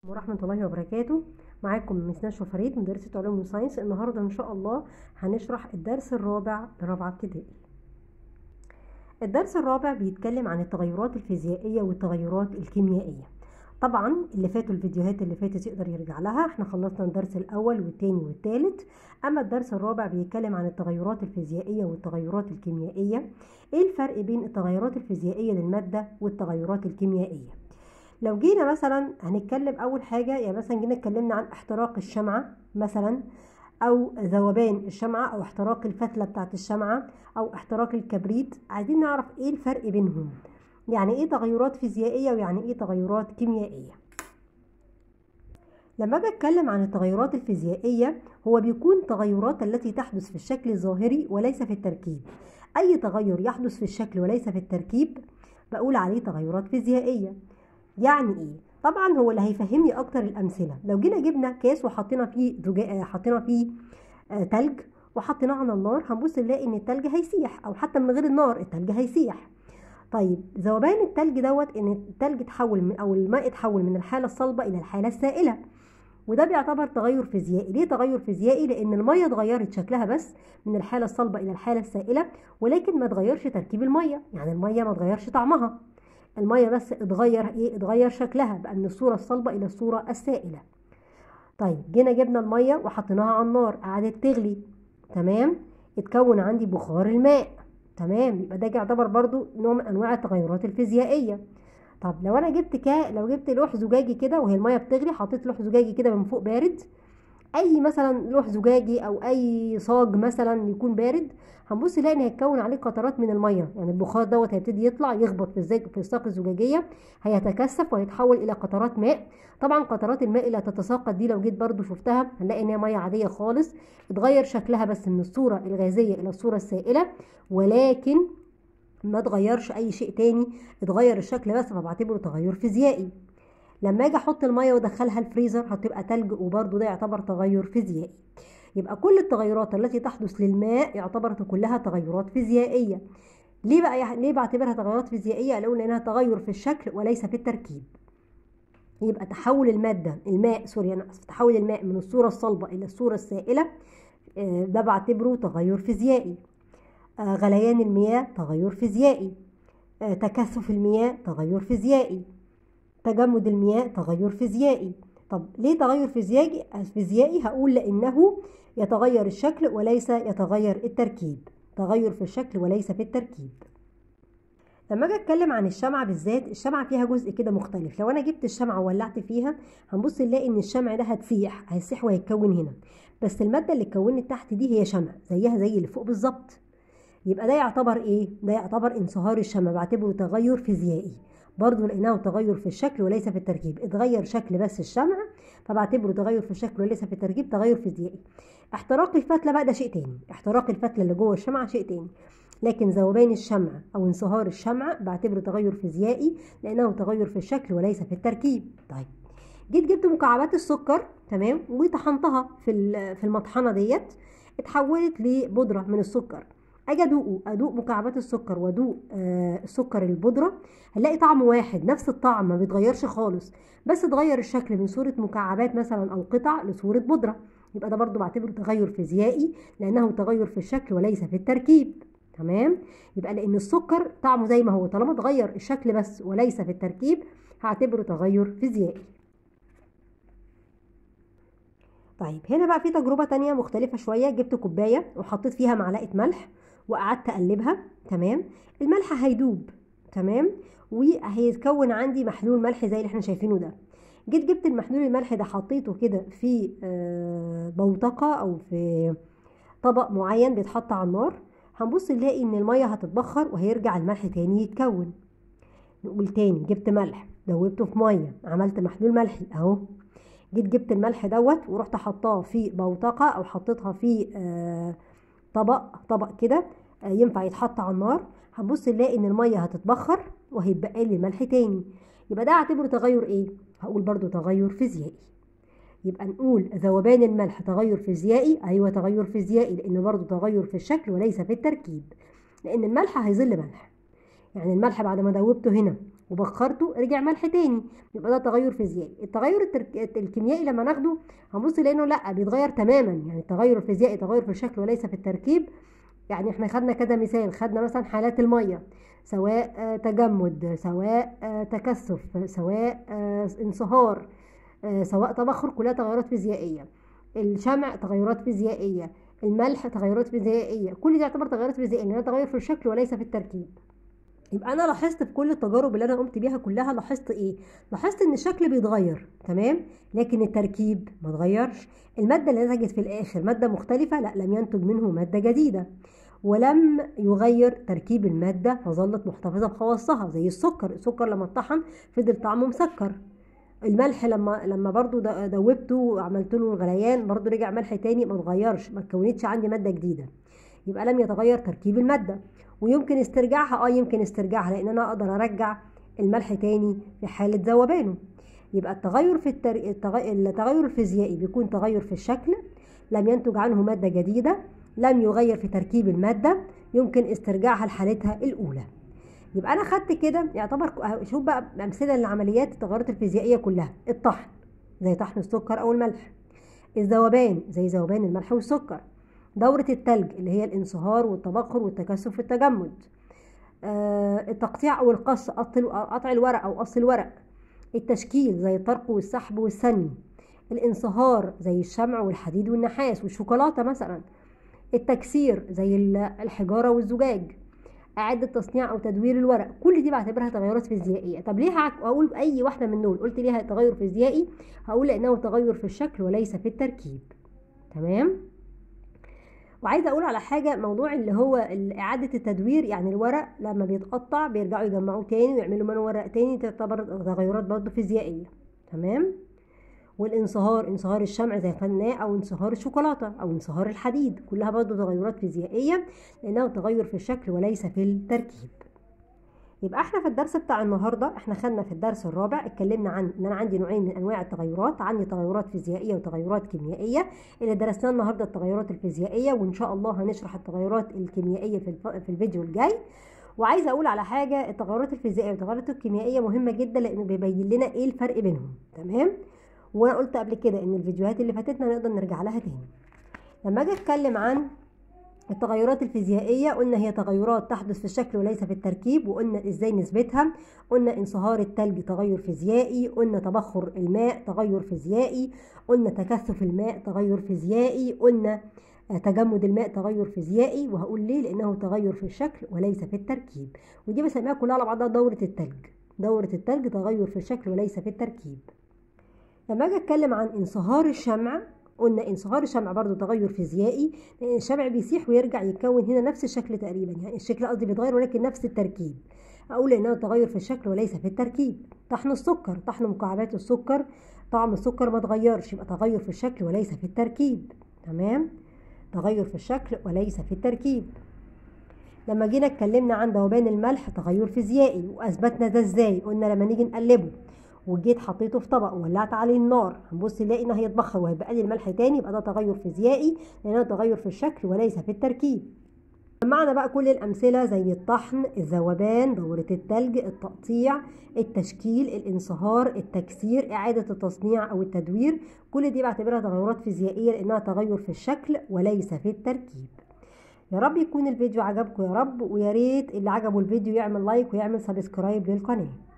ورحمة الله وبركاته معاكم مس نشوى فريد مدرسة علوم وساينس النهاردة إن شاء الله هنشرح الدرس الرابع لرابعة ابتدائي الدرس الرابع بيتكلم عن التغيرات الفيزيائية والتغيرات الكيميائية طبعا اللي فاتوا الفيديوهات اللي فاتت يقدر يرجع لها احنا خلصنا الدرس الأول والتاني والتالت أما الدرس الرابع بيتكلم عن التغيرات الفيزيائية والتغيرات الكيميائية ايه الفرق بين التغيرات الفيزيائية للمادة والتغيرات الكيميائية لو جينا مثلا هنتكلم اول حاجه يعني مثلا جينا اتكلمنا عن احتراق الشمعه مثلا او ذوبان الشمعه او احتراق الفتله بتاعه الشمعه او احتراق الكبريت عايزين نعرف ايه الفرق بينهم يعني ايه تغيرات فيزيائيه ويعني ايه تغيرات كيميائيه لما اجي اتكلم عن التغيرات الفيزيائيه هو بيكون تغيرات التي تحدث في الشكل الظاهري وليس في التركيب اي تغير يحدث في الشكل وليس في التركيب بقول عليه تغيرات فيزيائيه يعني ايه طبعا هو اللي هيفهمني اكتر الامثله لو جينا جبنا كاس وحطينا فيه زجاج حطينا فيه آه تلج وحطيناه على النار هنبص نلاقي ان التلج هيسيح او حتى من غير النار التلج هيسيح طيب ذوبان التلج دوت ان التلج اتحول من او الماء اتحول من الحاله الصلبه الى الحاله السائله وده بيعتبر تغير فيزيائي ليه تغير فيزيائي لان الميه اتغيرت شكلها بس من الحاله الصلبه الى الحاله السائله ولكن ما اتغيرش تركيب الميه يعني الميه ما اتغيرش طعمها الميه بس اتغير ايه اتغير شكلها بقى من الصوره الصلبه الى الصوره السائله طيب جينا جبنا الميه وحطيناها على النار قعدت تغلي تمام اتكون عندي بخار الماء تمام يبقى ده يعتبر برضو نوع من انواع التغيرات الفيزيائيه طب لو انا جبت كا لو جبت لوح زجاجي كده وهي الميه بتغلي حطيت لوح زجاجي كده من فوق بارد اي مثلا لوح زجاجي او اي صاج مثلا يكون بارد هنبص نلاقي ان هيتكون عليه قطرات من الميه يعني البخار دوت هيبتدي يطلع يخبط في الزج في الساق الزجاجيه هيتكثف ويتحول الى قطرات ماء طبعا قطرات الماء اللي هتتساقط دي لو جيت برضو شفتها هنلاقي ان هي ميه عاديه خالص اتغير شكلها بس من الصوره الغازيه الى الصوره السائله ولكن ما اتغيرش اي شيء تاني اتغير الشكل بس فبعتبره تغير فيزيائي لما اجي احط الميه وادخلها الفريزر هتبقى تلج وبرده ده يعتبر تغير فيزيائي يبقى كل التغيرات التي تحدث للماء يعتبر كلها تغيرات فيزيائيه ليه بقى يعني ليه بعتبرها تغيرات فيزيائيه الاول لانها تغير في الشكل وليس في التركيب يبقى تحول الماده الماء سوري انا اسف تحول الماء من الصوره الصلبه الى الصوره السائله ده بعتبره تغير فيزيائي غليان المياه تغير فيزيائي تكثف المياه تغير فيزيائي تجمد المياه تغير فيزيائي طب ليه تغير فيزيائي فيزيائي هقول لانه يتغير الشكل وليس يتغير التركيب تغير في الشكل وليس في التركيب لما اجي اتكلم عن الشمعة بالذات الشمعة فيها جزء كده مختلف لو انا جبت الشمعة وولعت فيها هنبص نلاقي ان الشمع ده هتسيح هيسيح وهيتكون هنا بس المادة اللي اتكونت تحت دي هي شمع زيها زي اللي فوق بالظبط يبقى ده يعتبر ايه ده يعتبر انصهار الشمع بعتبره تغير فيزيائي برضه لانه تغير في الشكل وليس في التركيب اتغير شكل بس الشمع فبعتبره تغير في الشكل وليس في التركيب تغير فيزيائي احتراق الفتله بقى ده شيء تاني احتراق الفتله اللي جوه الشمعه شيء تاني لكن ذوبان الشمع او انصهار الشمع بعتبره تغير فيزيائي لانه تغير في الشكل وليس في التركيب طيب جيت جبت مكعبات السكر تمام وطحنتها في في المطحنه ديت اتحولت لبودره من السكر اجي ادوقه ادوق مكعبات السكر وادوق آه السكر البودره هنلاقي طعم واحد نفس الطعم ما بيتغيرش خالص بس اتغير الشكل من صوره مكعبات مثلا او قطع لصوره بودره يبقى ده برضو بعتبره تغير فيزيائي لانه تغير في الشكل وليس في التركيب تمام يبقى لان السكر طعمه زي ما هو طالما اتغير الشكل بس وليس في التركيب هعتبره تغير فيزيائي طيب هنا بقى في تجربة تانية مختلفة شوية جبت كوباية وحطيت فيها معلقة ملح وقعدت اقلبها تمام الملح هيدوب تمام وهيتكون عندي محلول ملح زي اللي احنا شايفينه ده جيت جبت المحلول الملح ده حطيته كده في بوتقة او في طبق معين بيتحط على النار هنبص نلاقي ان المية هتتبخر وهيرجع الملح تاني يتكون نقول تاني جبت ملح دوبته في مية عملت محلول ملحي اهو جيت جبت الملح دوت ورحت حطاه في بوتقة او حطيتها في آه طبق طبق كده ينفع يتحط على النار هنبص نلاقي ان الميه هتتبخر وهيتبقى لي الملح تاني يبقى ده اعتبره تغير ايه هقول برضو تغير فيزيائي يبقى نقول ذوبان الملح تغير فيزيائي ايوه تغير فيزيائي لان برضو تغير في الشكل وليس في التركيب لان الملح هيظل ملح يعني الملح بعد ما دوبته هنا وبخرته رجع ملح تاني يبقى ده تغير فيزيائي التغير الترك... الكيميائي لما ناخده هنبص لانه لا بيتغير تماما يعني التغير الفيزيائي تغير في الشكل وليس في التركيب يعني احنا خدنا كده مثال خدنا مثلا حالات الميه سواء آه، تجمد سواء آه، تكثف سواء آه، انصهار آه، سواء تبخر كلها تغيرات فيزيائيه الشمع تغيرات فيزيائيه الملح تغيرات فيزيائيه كل دي تعتبر تغيرات فيزيائيه لانها تغير في الشكل وليس في التركيب يبقى انا لاحظت في كل التجارب اللي انا قمت بيها كلها لاحظت ايه لاحظت ان الشكل بيتغير تمام لكن التركيب ما اتغيرش الماده اللي نتجت في الاخر ماده مختلفه لا لم ينتج منه ماده جديده ولم يغير تركيب المادة فظلت محتفظة بخواصها زي السكر السكر لما اتطحن فضل طعمه مسكر الملح لما لما برضو د- دوبته وعملت له الغليان برضو رجع ملح تاني ما اتغيرش ما اتكونتش عندي مادة جديدة يبقى لم يتغير تركيب المادة ويمكن استرجاعها اه يمكن استرجاعها لان انا اقدر ارجع الملح تاني في حالة ذوبانه يبقى التغير في التر... التغ... التغير الفيزيائي بيكون تغير في الشكل لم ينتج عنه مادة جديدة لم يغير في تركيب المادة يمكن استرجاعها لحالتها الأولى يبقى أنا خدت كده يعتبر شوف بقى أمثلة للعمليات التغيرات الفيزيائية كلها الطحن زي طحن السكر أو الملح الذوبان زي ذوبان الملح والسكر دورة التلج اللي هي الانصهار والتبخر والتكثف والتجمد آه، التقطيع أو القص قط- قطع الورق أو قص الورق التشكيل زي الطرق والسحب والسني الانصهار زي الشمع والحديد والنحاس والشوكولاتة مثلا التكسير زي ال- الحجارة والزجاج إعادة تصنيع أو تدوير الورق كل دي بعتبرها تغيرات فيزيائية طب ليه هك- هقول أي واحدة من دول قلت ليها تغير فيزيائي هقول لأنه تغير في الشكل وليس في التركيب تمام وعايزه اقول على حاجه موضوع اللي هو ال- اعاده التدوير يعني الورق لما بيتقطع بيرجعوا يجمعوه تاني ويعملوا منه ورق تاني تعتبر تغيرات برضه فيزيائيه تمام والانصهار انصهار الشمع زي خدناه او انصهار الشوكولاته او انصهار الحديد كلها برضه تغيرات فيزيائيه لانها تغير في الشكل وليس في التركيب يبقى احنا في الدرس بتاع النهارده احنا خدنا في الدرس الرابع اتكلمنا عن ان انا عندي نوعين من انواع التغيرات عندي تغيرات فيزيائيه وتغيرات كيميائيه اللي درسناه النهارده التغيرات الفيزيائيه وان شاء الله هنشرح التغيرات الكيميائيه في الف... في الفيديو الجاي وعايزه اقول على حاجه التغيرات الفيزيائيه والتغيرات الكيميائيه مهمه جدا لانه بيبين لنا ايه الفرق بينهم تمام وانا قلت قبل كده ان الفيديوهات اللي فاتتنا نقدر نرجع لها تاني لما اجي اتكلم عن التغيرات الفيزيائية قلنا هي تغيرات تحدث في الشكل وليس في التركيب وقلنا ازاي نثبتها قلنا انصهار التلج تغير فيزيائي قلنا تبخر الماء تغير فيزيائي قلنا تكثف الماء تغير فيزيائي قلنا آه، تجمد الماء تغير فيزيائي وهقول ليه لانه تغير في الشكل وليس في التركيب ودي بسميها كلها على بعضها دورة التلج دورة التلج تغير في الشكل وليس في التركيب لما اجي اتكلم عن انصهار الشمع قلنا انصهار الشمع برضو تغير فيزيائي لان الشمع بيسيح ويرجع يتكون هنا نفس الشكل تقريبا يعني الشكل قصدي بيتغير ولكن نفس التركيب اقول انه تغير في الشكل وليس في التركيب طحن السكر طحن مكعبات السكر طعم السكر ما اتغيرش يبقى تغير في الشكل وليس في التركيب تمام تغير في الشكل وليس في التركيب لما جينا اتكلمنا عن ذوبان الملح تغير فيزيائي واثبتنا ده ازاي قلنا لما نيجي نقلبه وجيت حطيته في طبق وولعت عليه النار هنبص نلاقي انه هيتبخر وهيبقى لي الملح تاني يبقى ده تغير فيزيائي لانه تغير في الشكل وليس في التركيب جمعنا بقى كل الامثله زي الطحن الذوبان دوره التلج التقطيع التشكيل الانصهار التكسير اعاده التصنيع او التدوير كل دي بعتبرها تغيرات فيزيائيه لانها تغير في الشكل وليس في التركيب يا رب يكون الفيديو عجبكم يا رب ويا ريت اللي عجبه الفيديو يعمل لايك ويعمل سبسكرايب للقناه